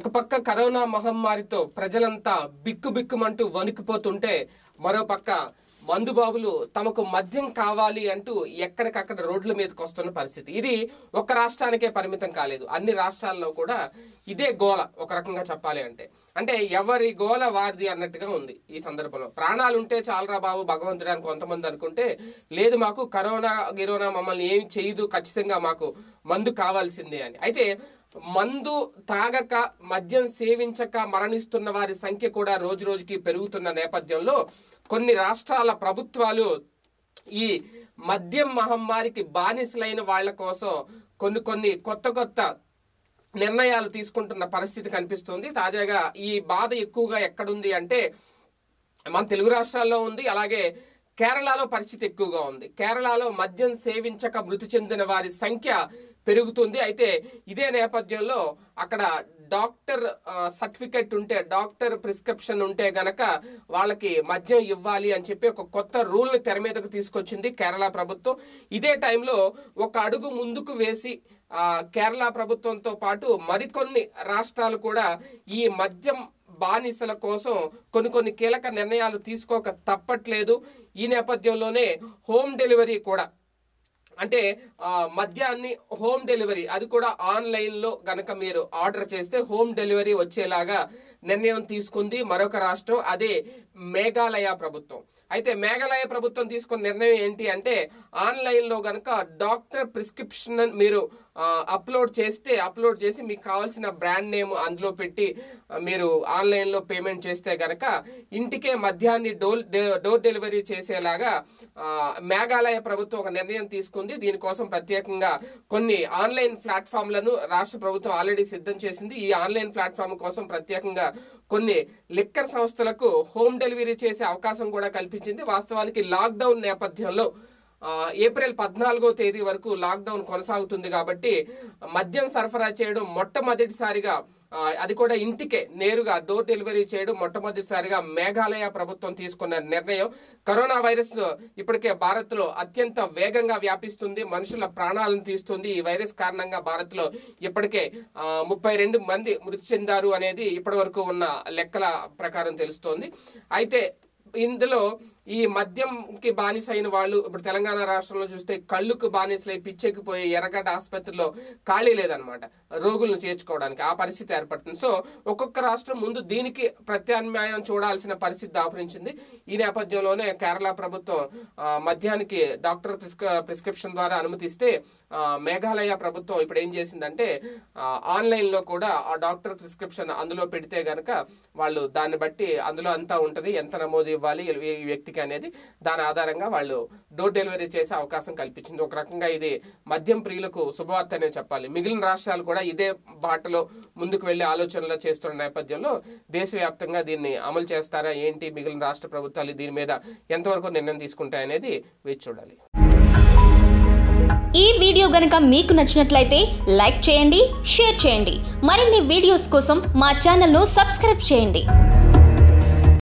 ఒక పక్క కరోనా మహమ్మారితో ప్రజలంతా బిక్కుబిక్కుమంటూ వణికిపోతుంటే మరో పక్క మందుబాబులు తమకు మద్యం కావాలి అంటూ ఎక్కడికక్కడ రోడ్ల మీదకి వస్తున్న పరిస్థితి ఇది ఒక రాష్ట్రానికే పరిమితం కాలేదు అన్ని రాష్ట్రాల్లో కూడా ఇదే గోల ఒక రకంగా చెప్పాలి అంటే అంటే ఎవరి గోల వారిది అన్నట్టుగా ఉంది ఈ సందర్భంలో ప్రాణాలు ఉంటే చాలరా బాబు భగవంతుడు అని కొంతమంది అనుకుంటే లేదు మాకు కరోనా గిరోనా మమ్మల్ని ఏమి చేయదు ఖచ్చితంగా మాకు మందు కావాల్సిందే అని అయితే మందు తాగక మద్యం సేవించక మరణిస్తున్న వారి సంఖ్య కూడా రోజు రోజుకి పెరుగుతున్న నేపథ్యంలో కొన్ని రాష్ట్రాల ప్రభుత్వాలు ఈ మద్యం మహమ్మారికి బానిసలైన వాళ్ళ కోసం కొన్ని కొన్ని కొత్త కొత్త నిర్ణయాలు తీసుకుంటున్న పరిస్థితి కనిపిస్తుంది తాజాగా ఈ బాధ ఎక్కువగా ఎక్కడుంది అంటే మన తెలుగు రాష్ట్రాల్లో ఉంది అలాగే కేరళలో పరిస్థితి ఎక్కువగా ఉంది కేరళలో మద్యం సేవించక మృతి చెందిన వారి సంఖ్య పెరుగుతుంది అయితే ఇదే నేపథ్యంలో అక్కడ డాక్టర్ సర్టిఫికెట్ ఉంటే డాక్టర్ ప్రిస్క్రిప్షన్ ఉంటే గనక వాళ్ళకి మద్యం ఇవ్వాలి అని చెప్పి ఒక కొత్త రూల్ ని తెర మీదకు తీసుకొచ్చింది కేరళ ప్రభుత్వం ఇదే టైంలో ఒక అడుగు ముందుకు వేసి ఆ, కేరళ ప్రభుత్వంతో పాటు మరికొన్ని రాష్ట్రాలు కూడా ఈ మద్యం బానిసల కోసం కొన్ని కొన్ని కీలక నిర్ణయాలు తీసుకోక తప్పట్లేదు ఈ నేపథ్యంలోనే హోమ్ డెలివరీ కూడా అంటే ఆ, మద్యాన్ని హోమ్ డెలివరీ అది కూడా ఆన్లైన్ లో గనక మీరు ఆర్డర్ చేస్తే హోమ్ డెలివరీ వచ్చేలాగా నిర్ణయం తీసుకుంది మరొక రాష్ట్రం అదే మేఘాలయ ప్రభుత్వం అయితే మేఘాలయ ప్రభుత్వం తీసుకున్న నిర్ణయం ఏంటి అంటే ఆన్లైన్ లో గనక డాక్టర్ ప్రిస్క్రిప్షన్ మీరు ఆ, అప్లోడ్ చేస్తే అప్లోడ్ చేసి మీకు కావాల్సిన బ్రాండ్ నేమ్ అందులో పెట్టి ఆ, మీరు ఆన్లైన్ లో పేమెంట్ చేస్తే గనక ఇంటికే మద్యాన్ని డోర్ డోర్ డెలివరీ చేసేలాగా ఆ, మేఘాలయ ప్రభుత్వం ఒక నిర్ణయం తీసుకుంది దీనికోసం ప్రత్యేకంగా కొన్ని ఆన్లైన్ ప్లాట్ఫామ్లను రాష్ట్ర ప్రభుత్వం ఆల్రెడీ సిద్ధం చేసింది ఈ ఆన్లైన్ ప్లాట్ఫామ్ కోసం ప్రత్యేకంగా కొన్ని లిక్కర్ సంస్థలకు హోమ్ డెలివరీ చేసే అవకాశం కూడా కల్పించింది వాస్తవానికి లాక్డౌన్ నేపథ్యంలో ఆ, ఏప్రిల్ పద్నాలుగో తేదీ వరకు లాక్డౌన్ కొనసాగుతుంది కాబట్టి మద్యం సరఫరా చేయడం మొట్టమొదటిసారిగా ఆ, అది కూడా ఇంటికే నేరుగా డోర్ డెలివరీ చేయడం మొట్టమొదటిసారిగా మేఘాలయ ప్రభుత్వం తీసుకున్న నిర్ణయం కరోనా వైరస్ ఇప్పటికే భారత్ లో అత్యంత వేగంగా వ్యాపిస్తుంది మనుషుల ప్రాణాలను తీస్తుంది ఈ వైరస్ కారణంగా భారత్ లో ఇప్పటికే ముప్పై రెండు మంది మృతి చెందారు అనేది ఇప్పటి వరకు ఉన్న లెక్కల ప్రకారం తెలుస్తోంది అయితే ఇందులో ఈ మద్యంకి బానిసైన వాళ్ళు ఇప్పుడు తెలంగాణ రాష్ట్రంలో చూస్తే కళ్ళుకు బానిసలై పిచ్చెక్కిపోయి ఎర్రగడ్డ ఆసుపత్రిలో ఖాళీ లేదనమాట రోగులను చేర్చుకోవడానికి ఆ పరిస్థితి ఏర్పడుతుంది సో ఒక్కొక్క రాష్ట్రం ముందు దీనికి ప్రత్యామ్నాయం చూడాల్సిన పరిస్థితి దాపురించింది ఈ నేపథ్యంలోనే కేరళ ప్రభుత్వం ఆ, మద్యానికి డాక్టర్ ప్రిస్క- ప్రిస్క్రిప్షన్ ద్వారా అనుమతిస్తే ఆ, మేఘాలయ ప్రభుత్వం ఇప్పుడు ఏం చేసిందంటే ఆ, ఆన్లైన్ లో కూడా ఆ డాక్టర్ ప్రిస్క్రిప్షన్ అందులో పెడితే గనక వాళ్ళు దాన్ని బట్టి అందులో అంతా ఉంటది ఎంత నమోదు ఇవ్వాలి ఈ వ్యక్తికి అనేది దాని ఆధారంగా వాళ్ళు డోర్ డెలివరీ చేసే అవకాశం కల్పించింది ఒక రకంగా ఇది మద్యం ప్రియులకు శుభవార్త అనే చెప్పాలి మిగిలిన రాష్ట్రాలు కూడా ఇదే బాటలో ముందుకు వెళ్లే ఆలోచనలు చేస్తున్న నేపథ్యంలో దేశవ్యాప్తంగా దీన్ని అమలు చేస్తారా ఏంటి మిగిలిన రాష్ట్ర ప్రభుత్వాలు దీని మీద ఎంతవరకు నిర్ణయం తీసుకుంటాయనేది వేచి చూడాలి ఈ వీడియో గనక మీకు నచ్చినట్లయితే లైక్ చేయండి షేర్ చేయండి మరిన్ని వీడియోస్ కోసం మా ఛానల్ను సబ్స్క్రైబ్ చేయండి